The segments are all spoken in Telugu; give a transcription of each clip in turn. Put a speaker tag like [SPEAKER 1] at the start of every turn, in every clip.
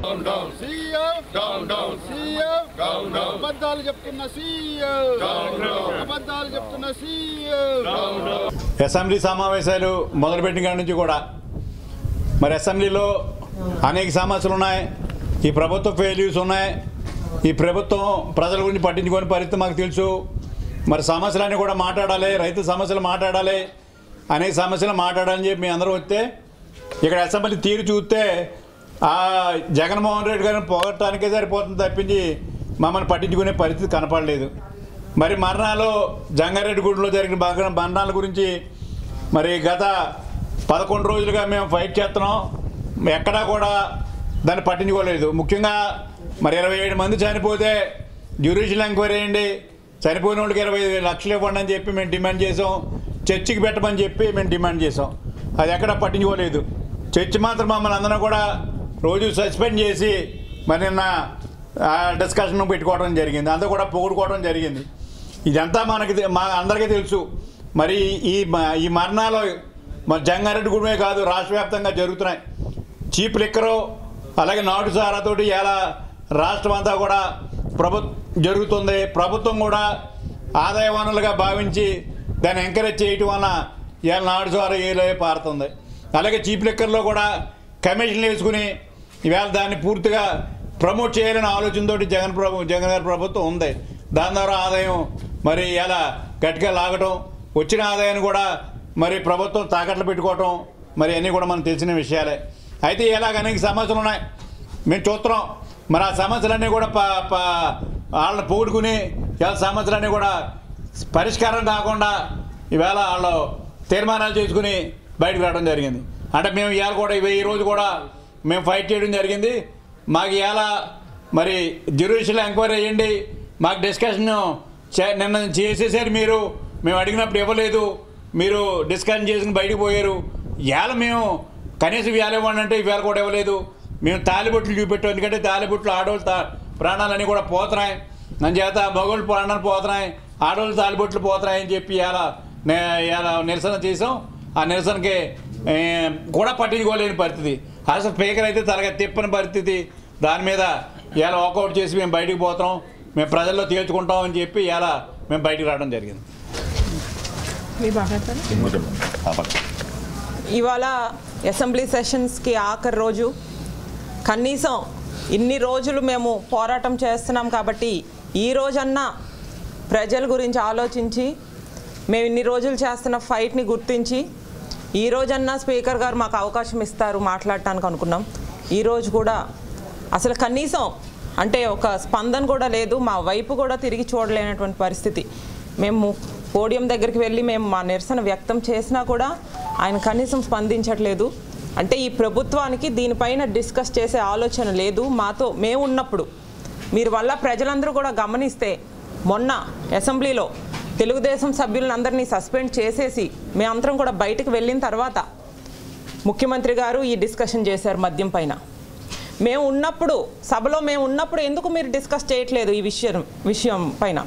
[SPEAKER 1] సీఎం సీఎం అబద్ధాలు చెప్తున్న సీఎం అబద్ధాలు చెప్తున్న సీఎం
[SPEAKER 2] అసెంబ్లీ సమావేశాలు మొదలుపెట్టిన కాడి నుంచి కూడా మరి అసెంబ్లీలో అనేక సమస్యలు ఉన్నాయి ఈ ప్రభుత్వ ఫెయిల్యూర్స్ ఉన్నాయి ఈ ప్రభుత్వం ప్రజల గురించి పట్టించుకొని పరిస్థితి మాకు తెలుసు మరి సమస్యలన్నీ కూడా మాట్లాడాలి రైతు సమస్యలు మాట్లాడాలి అనేక సమస్యలు మాట్లాడాలని చెప్పి మీ అందరూ వస్తే ఇక్కడ అసెంబ్లీ తీరు చూస్తే ఆ జగన్మోహన్ రెడ్డి గారిని పోగొట్టడానికే సరిపోతుంది తప్పించి మమ్మల్ని పట్టించుకునే పరిస్థితి కనపడలేదు మరి మరణాలు జంగారెడ్డి గుడిలో జరిగిన బాగా మరణాల గురించి మరి గత పదకొండు రోజులుగా మేము ఫైట్ చేస్తున్నాం ఎక్కడా కూడా దాన్ని పట్టించుకోలేదు ముఖ్యంగా మరి ఇరవై ఏడు మంది చనిపోతే జ్యుడిషియల్ ఎంక్వైరీ చేయండి చనిపోయిన వాళ్ళకి ఇరవై ఐదు లక్షలు ఇవ్వండి అని చెప్పి మేము డిమాండ్ చేసాం చర్చికి పెట్టమని చెప్పి మేము డిమాండ్ చేసాం అది ఎక్కడా పట్టించుకోలేదు చర్చి మాత్రం మమ్మల్ని అందరం కూడా రోజు సస్పెండ్ చేసి మరి నిన్న ఆ డిస్కషన్ పెట్టుకోవడం జరిగింది అంతా కూడా పొగుడుకోవడం జరిగింది ఇదంతా మనకి తె- మా అందరికీ తెలుసు మరి ఈ మ- ఈ మరణాలు మరి జంగారెడ్డి గుడిమే కాదు రాష్ట్ర వ్యాప్తంగా జరుగుతున్నాయి చీప్ లిక్కరు అలాగే నాటు సారాతోటి ఇలా రాష్ట్రం అంతా కూడా ప్రభు జరుగుతుంది ప్రభుత్వం కూడా ఆదాయ వనరులుగా భావించి దాన్ని ఎంకరేజ్ చేయటం వలన ఇవాళ నాటు సారా ఏలో పారుతుంది అలాగే చీప్ లిక్కర్లో కూడా కమిషన్లు వేసుకుని ఈవేళ దాన్ని పూర్తిగా ప్రమోట్ చేయాలనే ఆలోచనతోటి జగన్ ప్రభు జగన్ గారి ప్రభుత్వం ఉంది దాని ద్వారా ఆదాయం మరి ఇలా గట్టిగా లాగటం వచ్చిన ఆదాయాన్ని కూడా మరి ప్రభుత్వం తాకట్లు పెట్టుకోవటం మరి అన్నీ కూడా మనకు తెలిసిన విషయాలే అయితే ఇలాగ అనేక సమస్యలు ఉన్నాయి మేము చూస్తున్నాం మరి ఆ సమస్యలన్నీ కూడా ప ప వాళ్ళని పోగొట్టుకుని ఇలా సమస్యలన్నీ కూడా పరిష్కారం కాకుండా ఈవేళ వాళ్ళు తీర్మానాలు చేసుకుని బయటకు రావడం జరిగింది అంటే మేము ఇవాళ కూడా ఇవి ఈ రోజు కూడా మేము ఫైట్ చేయడం జరిగింది మాకు ఇవాళ మరి జ్యుడిషియల్ ఎంక్వైరీ చేయండి మాకు డిస్కషన్ చే- నిన్న చేసేసారు మీరు మేము అడిగినప్పుడు ఇవ్వలేదు మీరు డిస్కషన్ చేసుకుని బయటకు పోయారు ఇవాళ మేము కనీసం ఇవాళ ఇవ్వండి అంటే ఇవాళ కూడా ఇవ్వలేదు మేము తాలిబొట్లు చూపెట్టాం ఎందుకంటే తాలిబొట్లు ఆడవాళ్ళు తా ప్రాణాలన్నీ కూడా పోతున్నాయి నన్ను చేత మగవాళ్ళు ప్రాణాలు పోతున్నాయి ఆడవాళ్ళు తాలిబొట్లు పోతున్నాయి అని చెప్పి ఇలా ఇలా నిరసన చేసాం ఆ నిరసనకి ఏ, కూడా పట్టించుకోలేని పరిస్థితి అసలు స్పీకర్ అయితే తలగా తిప్పని పరిస్థితి దాని మీద ఇలా వాకౌట్ చేసి మేము బయటికి పోతాం మేము ప్రజల్లో తేల్చుకుంటాం అని చెప్పి ఇలా మేము బయటికి రావడం జరిగింది
[SPEAKER 3] మీరు మాట్లాడతారా ఇవాళ అసెంబ్లీ సెషన్స్కి ఆఖరి రోజు కనీసం ఇన్ని రోజులు మేము పోరాటం చేస్తున్నాం కాబట్టి ఈ రోజన్నా ప్రజల గురించి ఆలోచించి మేము ఇన్ని రోజులు చేస్తున్న ఫైట్ని గుర్తించి ఈ రోజన్నా స్పీకర్ గారు మాకు అవకాశం ఇస్తారు మాట్లాడటానికి అనుకున్నాం ఈ రోజు కూడా అసలు కనీసం అంటే ఒక స్పందన కూడా లేదు మా వైపు కూడా తిరిగి చూడలేనటువంటి పరిస్థితి మేము పోడియం దగ్గరికి వెళ్ళి మేము మా నిరసన వ్యక్తం చేసినా కూడా ఆయన కనీసం స్పందించట్లేదు అంటే ఈ ప్రభుత్వానికి దీనిపైన డిస్కస్ చేసే ఆలోచన లేదు మాతో మేము ఉన్నప్పుడు మీరు వల్ల ప్రజలందరూ కూడా గమనిస్తే మొన్న అసెంబ్లీలో తెలుగుదేశం సభ్యులందరినీ సస్పెండ్ చేసేసి మేమందరం కూడా బయటకు వెళ్ళిన తర్వాత ముఖ్యమంత్రి గారు ఈ డిస్కషన్ చేశారు మద్యం పైన మేము ఉన్నప్పుడు సభలో మేము ఉన్నప్పుడు ఎందుకు మీరు డిస్కస్ చేయట్లేదు ఈ విషయం విషయం పైన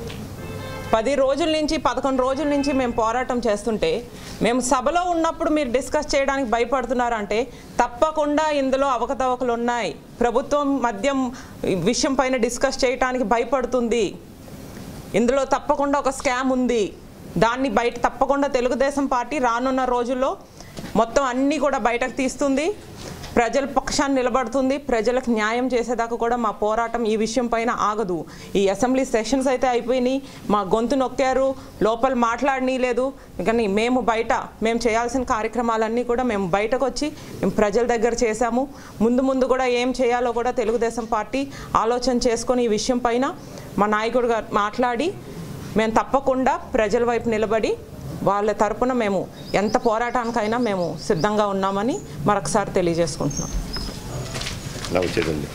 [SPEAKER 3] పది రోజుల నుంచి పదకొండు రోజుల నుంచి మేము పోరాటం చేస్తుంటే మేము సభలో ఉన్నప్పుడు మీరు డిస్కస్ చేయడానికి భయపడుతున్నారంటే తప్పకుండా ఇందులో అవకతవకలు ఉన్నాయి ప్రభుత్వం మద్యం విషయం పైన డిస్కస్ చేయడానికి భయపడుతుంది ఇందులో తప్పకుండా ఒక స్కామ్ ఉంది దాన్ని బయట తప్పకుండా తెలుగుదేశం పార్టీ రానున్న రోజుల్లో మొత్తం అన్నీ కూడా బయటకు తీస్తుంది ప్రజల పక్షాన్ని నిలబడుతుంది ప్రజలకు న్యాయం చేసేదాకా కూడా మా పోరాటం ఈ విషయం పైన ఆగదు ఈ అసెంబ్లీ సెషన్స్ అయితే అయిపోయినాయి మా గొంతు నొక్కారు లోపల మాట్లాడనీలేదు కానీ మేము బయట మేము చేయాల్సిన కార్యక్రమాలన్నీ కూడా మేము బయటకు వచ్చి మేము ప్రజల దగ్గర చేశాము ముందు ముందు కూడా ఏం చేయాలో కూడా తెలుగుదేశం పార్టీ ఆలోచన చేసుకొని ఈ విషయం పైన మా నాయకుడు గారు మాట్లాడి మేము తప్పకుండా ప్రజల వైపు నిలబడి వాళ్ళ తరపున మేము ఎంత పోరాటానికైనా మేము సిద్ధంగా ఉన్నామని మరొకసారి తెలియజేసుకుంటున్నాం
[SPEAKER 4] ఇలా వచ్చేదండి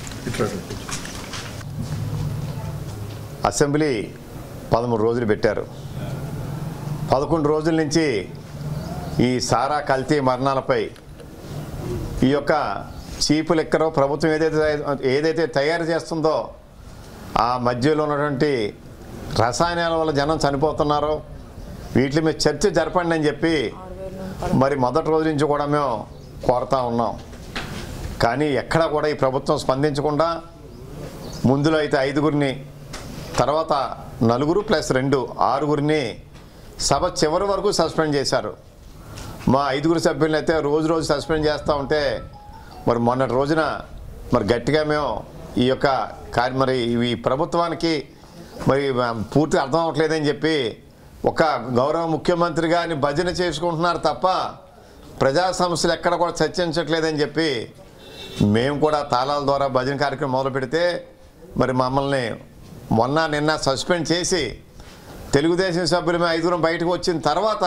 [SPEAKER 4] అసెంబ్లీ పదమూడు రోజులు పెట్టారు పదకొండు రోజుల నుంచి ఈ సారా కల్తీ మరణాలపై ఈ యొక్క చీపు లెక్కరో ప్రభుత్వం ఏదైతే ఏదైతే తయారు చేస్తుందో ఆ మధ్యలో ఉన్నటువంటి రసాయనాల వల్ల జనం చనిపోతున్నారో వీటి మీద చర్చ జరపండి అని చెప్పి మరి మొదటి రోజు నుంచి కూడా మేము కోరుతా ఉన్నాం కానీ ఎక్కడ కూడా ఈ ప్రభుత్వం స్పందించకుండా ముందులో అయితే ఐదుగురిని తర్వాత నలుగురు ప్లస్ రెండు ఆరుగురిని సభ చివరి వరకు సస్పెండ్ చేశారు మా ఐదుగురు సభ్యులను అయితే రోజు రోజు సస్పెండ్ చేస్తూ ఉంటే మరి మొన్నటి రోజున మరి గట్టిగా మేము ఈ యొక్క కార్య మరి ఈ ప్రభుత్వానికి మరి పూర్తి అర్థం అవ్వట్లేదని చెప్పి ఒక గౌరవ ముఖ్యమంత్రి గారిని భజన చేసుకుంటున్నారు తప్ప ప్రజా సమస్యలు ఎక్కడ కూడా చర్చించట్లేదని చెప్పి మేము కూడా తాళాల ద్వారా భజన కార్యక్రమం మొదలు పెడితే మరి మమ్మల్ని మొన్న నిన్న సస్పెండ్ చేసి తెలుగుదేశం సభ్యులు మేము ఐదుగురం బయటకు వచ్చిన తర్వాత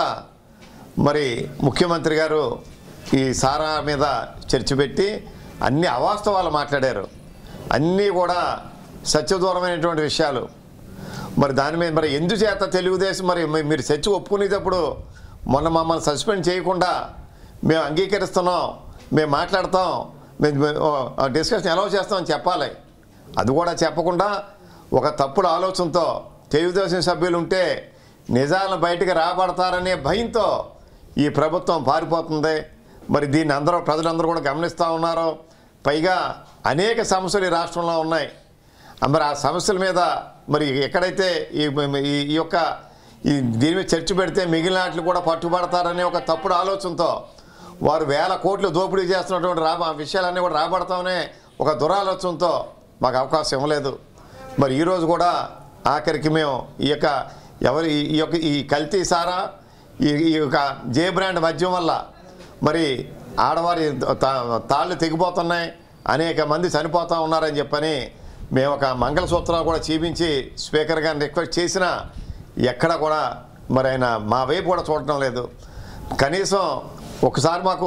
[SPEAKER 4] మరి ముఖ్యమంత్రి గారు ఈ సారా మీద చర్చ పెట్టి అన్ని అవాస్తవాలు మాట్లాడారు అన్నీ కూడా సత్యదూరమైనటువంటి విషయాలు మరి దాని మీద మరి ఎందుచేత తెలుగుదేశం మరి మీ- మీరు చర్చ ఒప్పుకునేటప్పుడు మొన్న మమ్మల్ని సస్పెండ్ చేయకుండా మేము అంగీకరిస్తున్నాం మేము మాట్లాడతాం మేము డిస్కషన్ ఎలా చేస్తామని చెప్పాలి అది కూడా చెప్పకుండా ఒక తప్పుడు ఆలోచనతో తెలుగుదేశం సభ్యులు ఉంటే నిజాలను బయటకు రాబడతారనే భయంతో ఈ ప్రభుత్వం పారిపోతుంది మరి దీన్ని అందరూ ప్రజలందరూ కూడా గమనిస్తూ ఉన్నారు పైగా అనేక సమస్యలు ఈ రాష్ట్రంలో ఉన్నాయి మరి ఆ సమస్యల మీద మరి ఎక్కడైతే ఈ ఈ- ఈ యొక్క ఈ దీని మీద చర్చ పెడితే మిగిలిన వాటిని కూడా పట్టుబడతారనే ఒక తప్పుడు ఆలోచనతో వారు వేల కోట్లు దోపిడీ చేస్తున్నటువంటి రా ఆ విషయాలన్నీ కూడా రాబడతామనే ఒక దురాలోచనతో మాకు అవకాశం ఇవ్వలేదు మరి ఈరోజు కూడా ఆఖరికి మేము ఈ యొక్క ఎవరి ఈ- ఈ యొక్క ఈ కల్తీ సారా ఈ ఈ యొక్క జే బ్రాండ్ మద్యం వల్ల మరి ఆడవారి తా- తాళ్ళు తెగిపోతున్నాయి అనేక మంది చనిపోతూ ఉన్నారని చెప్పని మేము ఒక మంగళసూత్రాలు కూడా చూపించి స్పీకర్ గారిని రిక్వెస్ట్ చేసినా ఎక్కడ కూడా మరి ఆయన మా వైపు కూడా చూడటం లేదు కనీసం ఒకసారి మాకు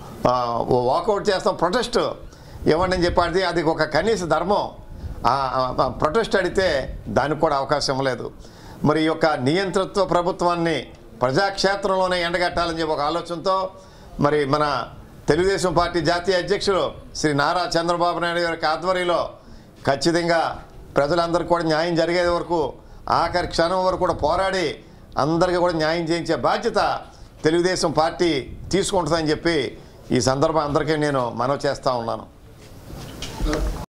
[SPEAKER 4] వాకౌట్ చేస్తాం ప్రొటెస్ట్ ఇవ్వండి అని చెప్పి అది ఒక కనీస ధర్మం ప్రొటెస్ట్ అడిగితే దానికి కూడా అవకాశం లేదు మరి ఈ యొక్క నియంతృత్వ ప్రభుత్వాన్ని ప్రజాక్షేత్రంలోనే ఎండగట్టాలని చెప్పి ఒక ఆలోచనతో మరి మన తెలుగుదేశం పార్టీ జాతీయ అధ్యక్షులు శ్రీ నారా చంద్రబాబు నాయుడు గారి ఆధ్వర్యంలో ఖచ్చితంగా ప్రజలందరికీ కూడా న్యాయం జరిగే వరకు ఆఖరి క్షణం వరకు కూడా పోరాడి అందరికీ కూడా న్యాయం చేయించే బాధ్యత తెలుగుదేశం పార్టీ తీసుకుంటుందని చెప్పి ఈ సందర్భం అందరికీ నేను మనవి చేస్తూ ఉన్నాను